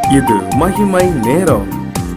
இது மகிமை நேரம்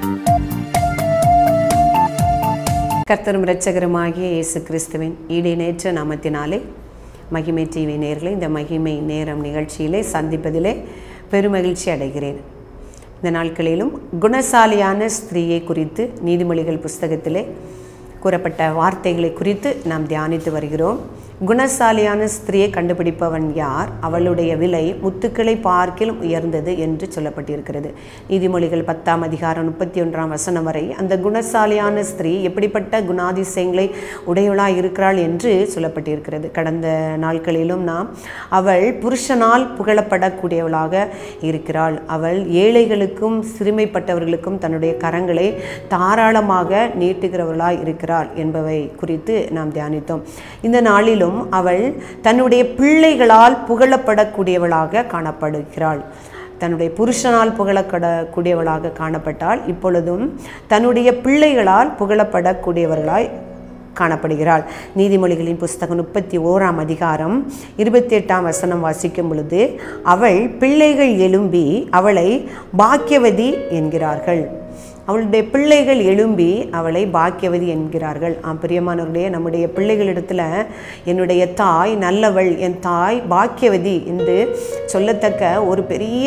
கர்த்தரும் இரட்சகருமாகிய இயேசு கிறிஸ்துவின் ஈடினேற்ற நாமத்தினாலே மகிமை டிவி நேர்களை இந்த மகிமை நேரம் நிகழ்ச்சியிலே சந்திப்பதிலே பெருமகிழ்ச்சி அடைகிறேன் இந்த நாட்களிலும் குணசாலியான ஸ்திரீயை குறித்து நீதிமொழிகள் புஸ்தகத்திலே கூறப்பட்ட வார்த்தைகளை குறித்து நாம் தியானித்து வருகிறோம் குணசாலியான ஸ்திரியை கண்டுபிடிப்பவன் யார் அவளுடைய விலை முத்துக்களை பார்க்கிலும் உயர்ந்தது என்று சொல்லப்பட்டிருக்கிறது நீதிமொழிகள் பத்தாம் அதிகாரம் முப்பத்தி ஒன்றாம் வசனம் வரை அந்த குணசாலியான ஸ்திரீ எப்படிப்பட்ட குணாதிசயங்களை உடையவளாய் இருக்கிறாள் என்று சொல்லப்பட்டிருக்கிறது கடந்த நாட்களிலும் நாம் அவள் புருஷனால் புகழப்படக்கூடியவளாக இருக்கிறாள் அவள் ஏழைகளுக்கும் சிறுமைப்பட்டவர்களுக்கும் தன்னுடைய கரங்களை தாராளமாக நீட்டுகிறவர்களாய் இருக்கிறாள் என்பவை குறித்து நாம் தியானித்தோம் இந்த நாளிலும் அவள் தன்னுடைய பிள்ளைகளால் புகழப்படக்கூடியவளாக காணப்படுகிறாள் தன்னுடைய புருஷனால் புகழப்படக்கூடியவளாக காணப்பட்டால் இப்பொழுதும் தன்னுடைய பிள்ளைகளால் புகழப்படக்கூடியவர்களாய் காணப்படுகிறாள் நீதிமொழிகளின் புஸ்தகம் முப்பத்தி ஓராம் அதிகாரம் இருபத்தி எட்டாம் வசனம் வாசிக்கும் பொழுது அவள் பிள்ளைகள் எழும்பி அவளை பாக்கியவதி என்கிறார்கள் அவளுடைய பிள்ளைகள் எழும்பி அவளை பாக்கியவதி என்கிறார்கள் ஆம் பிரியமானவர்களே நம்முடைய பிள்ளைகளிடத்தில் என்னுடைய தாய் நல்லவள் என் தாய் பாக்கியவதி என்று சொல்லத்தக்க ஒரு பெரிய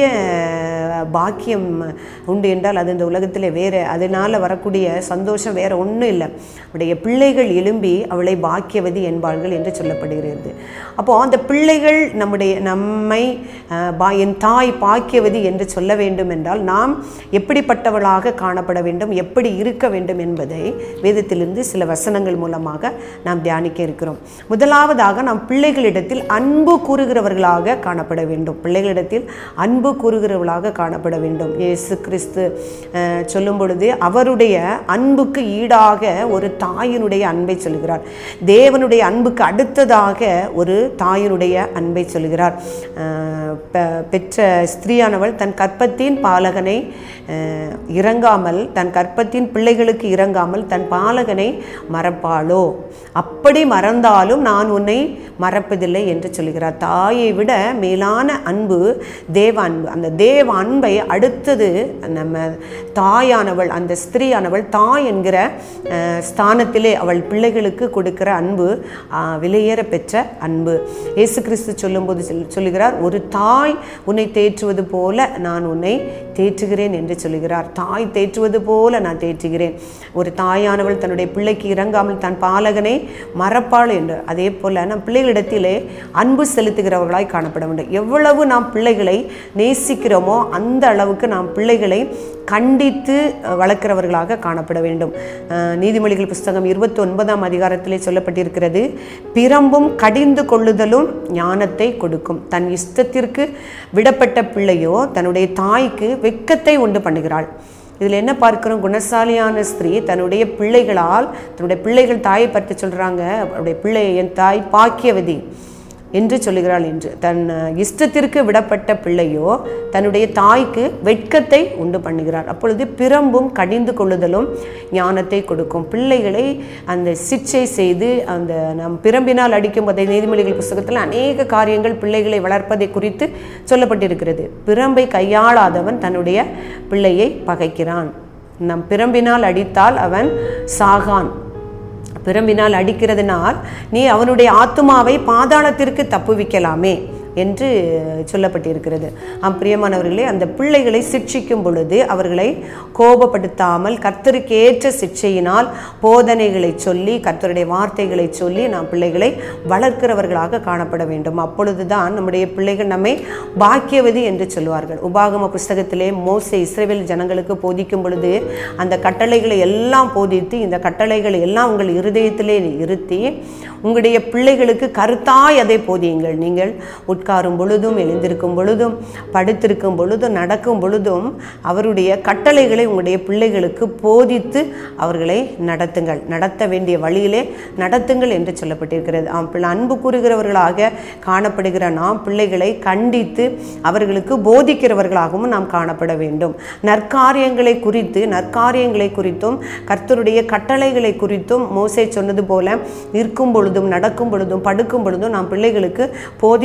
பாக்கியம் உண்டு என்றால் அது இந்த உலகத்தில் வேறு அதனால் வரக்கூடிய சந்தோஷம் வேறு ஒன்றும் இல்லை அவளுடைய பிள்ளைகள் எழும்பி அவளை பாக்கியவதி என்பார்கள் என்று சொல்லப்படுகிறது அப்போது அந்த பிள்ளைகள் நம்முடைய நம்மை பா என் தாய் பாக்கியவதி என்று சொல்ல வேண்டும் என்றால் நாம் எப்படிப்பட்டவளாக காணப்பட வேண்டும் எப்படி இருக்க வேண்டும் என்பதை வேதத்திலிருந்து சில வசனங்கள் மூலமாக நாம் தியானிக்க இருக்கிறோம் முதலாவதாக நாம் பிள்ளைகளிடத்தில் அன்பு கூறுகிறவர்களாக காணப்பட வேண்டும் பிள்ளைகளிடத்தில் அன்பு கூறுகிறவர்களாக காணப்பட வேண்டும் இயேசு கிறிஸ்து சொல்லும் பொழுது அவருடைய அன்புக்கு ஈடாக ஒரு தாயினுடைய அன்பை சொல்கிறார் தேவனுடைய அன்புக்கு அடுத்ததாக ஒரு தாயினுடைய அன்பை சொல்கிறார் பெற்ற ஸ்திரீயானவள் தன் கற்பத்தின் பாலகனை இறங்காமல் தன் கற்பத்தின் பிள்ளைகளுக்கு இறங்காமல் தன் பாலகனை மறப்பாளோ அப்படி மறந்தாலும் நான் உன்னை மறப்பதில்லை என்று சொல்கிறார் தாயை விட மேலான அன்பு தேவ அன்பு அந்த தேவ அன்பை அடுத்தது நம்ம தாயானவள் அந்த ஸ்திரீயானவள் தாய் என்கிற ஸ்தானத்திலே அவள் பிள்ளைகளுக்கு கொடுக்கிற அன்பு விலையேற பெற்ற அன்பு இயேசு கிறிஸ்து சொல்லும்போது சொல்லுகிறார் ஒரு தாய் உன்னை தேற்றுவது போல நான் உன்னை தேற்றுகிறேன் என்று சொல்லுகிறார் தாய் தேற்றுவது போல நான் தேற்றுகிறேன் ஒரு தாயானவள் தன்னுடைய பிள்ளைக்கு இறங்காமல் தன் பாலகனை மறப்பாள் என்று அதே போல் நம் பிள்ளைகளிடத்திலே அன்பு செலுத்துகிறவர்களாய் காணப்பட வேண்டும் எவ்வளவு நாம் பிள்ளைகளை நேசிக்கிறோமோ அந்த அளவுக்கு நாம் பிள்ளைகளை கண்டித்து வளர்க்கிறவர்களாக காணப்பட வேண்டும் நீதிமொழிகள் புஸ்தகம் இருபத்தி ஒன்பதாம் அதிகாரத்திலே சொல்லப்பட்டிருக்கிறது பிரம்பும் கடிந்து கொள்ளுதலும் ஞானத்தை கொடுக்கும் தன் இஷ்டத்திற்கு விடப்பட்ட பிள்ளையோ தன்னுடைய தாய்க்கு வெக்கத்தை உண்டு பண்ணுகிறாள் இதில் என்ன பார்க்கிறோம் குணசாலியான ஸ்திரீ தன்னுடைய பிள்ளைகளால் தன்னுடைய பிள்ளைகள் தாயை பற்றி சொல்கிறாங்க அவருடைய பிள்ளை என் தாய் பாக்கியவதி என்று சொல்லுகிறாள் என்று தன் இஷ்டத்திற்கு விடப்பட்ட பிள்ளையோ தன்னுடைய தாய்க்கு வெட்கத்தை உண்டு பண்ணுகிறார் அப்பொழுது பிரம்பும் கடிந்து கொள்ளுதலும் ஞானத்தை கொடுக்கும் பிள்ளைகளை அந்த சிக்ஷை செய்து அந்த நம் பிரம்பினால் அடிக்கும் போதை நீதிமொழிகள் புஸ்தகத்தில் அநேக காரியங்கள் பிள்ளைகளை வளர்ப்பதை குறித்து சொல்லப்பட்டிருக்கிறது பிரம்பை கையாளாதவன் தன்னுடைய பிள்ளையை பகைக்கிறான் நம் பிரம்பினால் அடித்தால் அவன் சாகான் பிரம்பினால் அடிக்கிறதுனால் நீ அவனுடைய ஆத்மாவை பாதாளத்திற்கு தப்புவிக்கலாமே என்று சொல்லப்பட்டிருக்கிறது ஆம் பிரியமானவர்களே அந்த பிள்ளைகளை சிக்ஷிக்கும் பொழுது அவர்களை கோபப்படுத்தாமல் கர்த்தருக்கு ஏற்ற சிக்ஷையினால் போதனைகளை சொல்லி கர்த்தருடைய வார்த்தைகளை சொல்லி நாம் பிள்ளைகளை வளர்க்கிறவர்களாக காணப்பட வேண்டும் அப்பொழுதுதான் நம்முடைய பிள்ளைகள் நம்மை பாக்கியவதி என்று சொல்வார்கள் உபாகம புஸ்தகத்திலே மோசை இஸ்ரேல் ஜனங்களுக்கு போதிக்கும் பொழுது அந்த கட்டளைகளை எல்லாம் போதித்து இந்த கட்டளைகளை எல்லாம் உங்கள் இருதயத்திலே இருத்தி உங்களுடைய பிள்ளைகளுக்கு கருத்தாய் அதை போதியுங்கள் நீங்கள் உட்காரும் பொழுதும் எழுந்திருக்கும் பொழுதும் படுத்திருக்கும் பொழுதும் நடக்கும் பொழுதும் அவருடைய கட்டளைகளை உங்களுடைய பிள்ளைகளுக்கு போதித்து அவர்களை நடத்துங்கள் நடத்த வேண்டிய வழியிலே நடத்துங்கள் என்று சொல்லப்பட்டிருக்கிறது ஆம் பிள்ளை அன்பு கூறுகிறவர்களாக காணப்படுகிற நாம் பிள்ளைகளை கண்டித்து அவர்களுக்கு போதிக்கிறவர்களாகவும் நாம் காணப்பட வேண்டும் நற்காரியங்களை குறித்து நற்காரியங்களை குறித்தும் கர்த்தருடைய கட்டளைகளை குறித்தும் மோசே சொன்னது போல நிற்கும் பொழுதும் நடக்கும் பொழுதும் படுக்கும் பொழுதும் நாம் பிள்ளைகளுக்கு போதித்து கொண்டே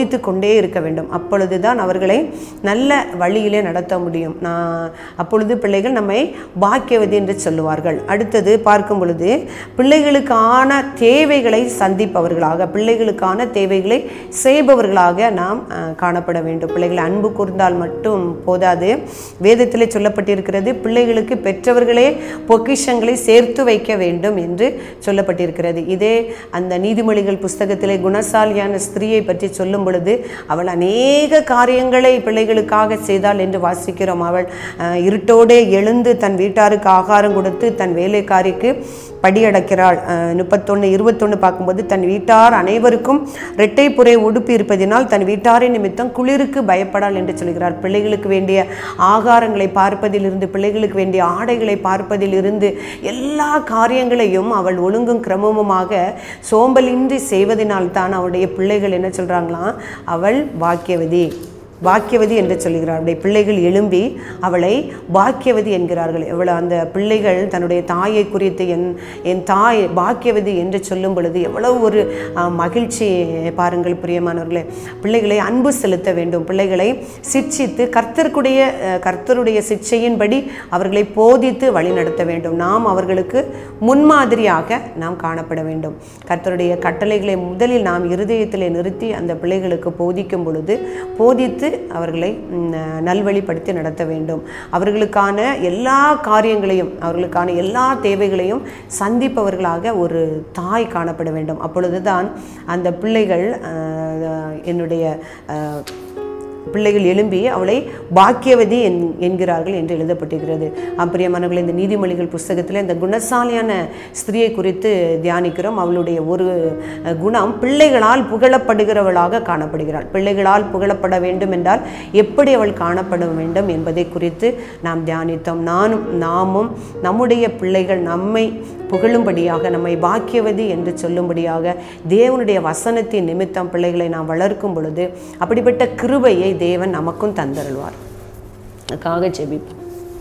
கொண்டே இருக்க வேண்டும் அப்பொழுதுதான் அவர்களை நல்ல வழியிலே நடத்த முடியும் நான் அப்பொழுது பிள்ளைகள் நம்மை பாக்கியவதி என்று சொல்லுவார்கள் அடுத்தது பார்க்கும் பொழுது பிள்ளைகளுக்கான தேவைகளை சந்திப்பவர்களாக பிள்ளைகளுக்கான தேவைகளை செய்பவர்களாக நாம் அஹ், காணப்பட வேண்டும் பிள்ளைகளை அன்பு கூர்ந்தால் மட்டும் போதாது வேதத்திலே சொல்லப்பட்டிருக்கிறது பிள்ளைகளுக்கு பெற்றவர்களே பொக்கிஷங்களை சேர்த்து வைக்க வேண்டும் என்று சொல்லப்பட்டிருக்கிறது இதே அந்த நீதிமொழிகள் புஸ்தகத்திலே குணசாலியான ஸ்திரீயை பற்றி சொல்லும் பொழுது அவள் அநேக காரியங்களை பிள்ளைகளுக்காக செய்தாள் என்று வாசிக்கிறோம் அவள் அஹ், இருட்டோடே எழுந்து தன் வீட்டாருக்கு ஆகாரம் கொடுத்து தன் வேலைக்காரிக்கு படியடக்கிறாள் முப்பத்தொன்று இருபத்தொன்று பார்க்கும்போது தன் வீட்டார் அனைவருக்கும் இரட்டை புரை உடுப்பி இருப்பதினால் தன் வீட்டாரின் நிமித்தம் குளிருக்கு பயப்படாள் என்று சொல்கிறார் பிள்ளைகளுக்கு வேண்டிய ஆகாரங்களை பார்ப்பதிலிருந்து பிள்ளைகளுக்கு வேண்டிய ஆடைகளை பார்ப்பதிலிருந்து எல்லா காரியங்களையும் அவள் ஒழுங்கும் கிரமமுமாக சோம்பலின்றி செய்வதனால்தான் அவளுடைய பிள்ளைகள் என்ன சொல்கிறாங்களாம் அவள் பாக்கியவதி பாக்கியவதி என்று சொல்கிறார் அவருடைய பிள்ளைகள் எழும்பி அவளை பாக்கியவதி என்கிறார்கள் எவ்வளோ அந்த பிள்ளைகள் தன்னுடைய தாயை குறித்து என் என் தாய் பாக்கியவதி என்று சொல்லும் பொழுது எவ்வளவு ஒரு அஹ், மகிழ்ச்சி பாருங்கள் பிரியமானவர்களே பிள்ளைகளை அன்பு செலுத்த வேண்டும் பிள்ளைகளை சிட்சித்து கர்த்தருக்குடைய அஹ், கர்த்தருடைய சிட்சையின்படி அவர்களை போதித்து வழிநடத்த வேண்டும் நாம் அவர்களுக்கு முன்மாதிரியாக நாம் காணப்பட வேண்டும் கர்த்தருடைய கட்டளைகளை முதலில் நாம் இருதயத்திலே நிறுத்தி அந்த பிள்ளைகளுக்கு போதிக்கும் பொழுது போதித்து அவர்களை ம், நல்வழிப்படுத்தி நடத்த வேண்டும் அவர்களுக்கான எல்லா காரியங்களையும் அவர்களுக்கான எல்லா தேவைகளையும் சந்திப்பவர்களாக ஒரு தாய் காணப்பட வேண்டும் அப்பொழுதுதான் அந்த பிள்ளைகள் அஹ், என்னுடைய அஹ், பிள்ளைகள் எழும்பி அவளை பாக்கியவதி என் என்கிறார்கள் என்று எழுதப்பட்டிருக்கிறது அப்பிரியமானவர்கள் இந்த நீதிமொழிகள் புஸ்தகத்தில் இந்த குணசாலியான ஸ்திரியை குறித்து தியானிக்கிறோம் அவளுடைய ஒரு அஹ், குணம் பிள்ளைகளால் புகழப்படுகிறவளாக காணப்படுகிறாள் பிள்ளைகளால் புகழப்பட வேண்டும் என்றால் எப்படி அவள் காணப்பட வேண்டும் என்பதை குறித்து நாம் தியானித்தோம் நானும் நாமும் நம்முடைய பிள்ளைகள் நம்மை புகழும்படியாக நம்மை பாக்கியவதி என்று சொல்லும்படியாக தேவனுடைய வசனத்தின் நிமித்தம் பிள்ளைகளை நாம் வளர்க்கும் பொழுது அப்படிப்பட்ட கிருபையை தேவன் நமக்கும் தந்தருள்வார் அதுக்காக ஜெபிப்போம்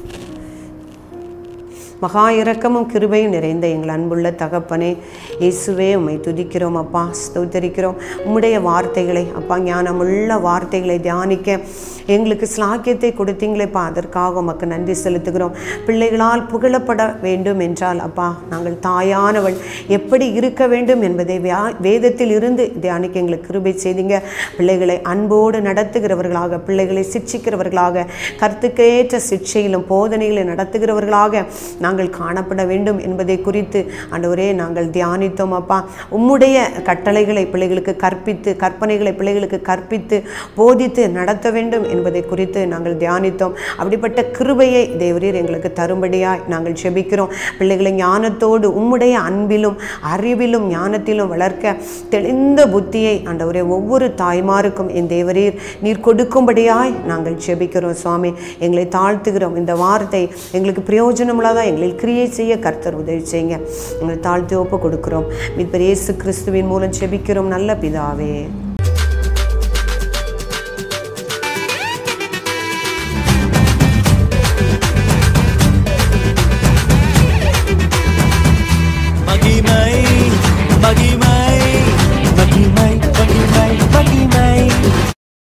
மகா இரக்கமும் கிருபையும் நிறைந்த எங்கள் அன்புள்ள தகப்பனே இயேசுவே உம்மை துதிக்கிறோம் அப்பா ஸ்தோத்தரிக்கிறோம் உம்முடைய வார்த்தைகளை அப்பா ஞானமுள்ள வார்த்தைகளை தியானிக்க எங்களுக்கு ஸ்லாக்கியத்தை கொடுத்தீங்களேப்பா அதற்காக உமக்கு நன்றி செலுத்துகிறோம் பிள்ளைகளால் புகழப்பட வேண்டும் என்றால் அப்பா நாங்கள் தாயானவள் எப்படி இருக்க வேண்டும் என்பதை வியா- வேதத்தில் இருந்து தியானிக்க எங்களுக்கு கிருபை செய்தீங்க பிள்ளைகளை அன்போடு நடத்துகிறவர்களாக பிள்ளைகளை சிட்சிக்கிறவர்களாக கருத்துக்கேற்ற சிக்ஷையிலும் போதனைகளை நடத்துகிறவர்களாக நாங்கள் காணப்பட வேண்டும் என்பதை குறித்து ஆண்டவரே நாங்கள் தியானித்தோம் அப்பா உம்முடைய கட்டளைகளை பிள்ளைகளுக்கு கற்பித்து கற்பனைகளை பிள்ளைகளுக்கு கற்பித்து போதித்து நடத்த வேண்டும் என்பதை குறித்து நாங்கள் தியானித்தோம் அப்படிப்பட்ட கிருபையை தேவரீர் எங்களுக்கு தரும்படியாய் நாங்கள் செபிக்கிறோம் பிள்ளைகளை ஞானத்தோடு உம்முடைய அன்பிலும் அறிவிலும் ஞானத்திலும் வளர்க்க தெளிந்த புத்தியை ஆண்டவரே ஒவ்வொரு தாய்மாருக்கும் என் தேவரீர் நீர் கொடுக்கும்படியாய் நாங்கள் செபிக்கிறோம் சுவாமி எங்களை தாழ்த்துகிறோம் இந்த வார்த்தை எங்களுக்கு பிரயோஜனமுள்ளதாக எங்களில் கிரியை செய்ய கர்த்தர் உதவி செய்யுங்க எங்களை தாழ்த்தி ஒப்பு கொடுக்கிறோம் மீட்பர் இயேசு கிறிஸ்துவின் மூலம் செபிக்கிறோம் நல்ல பிதாவே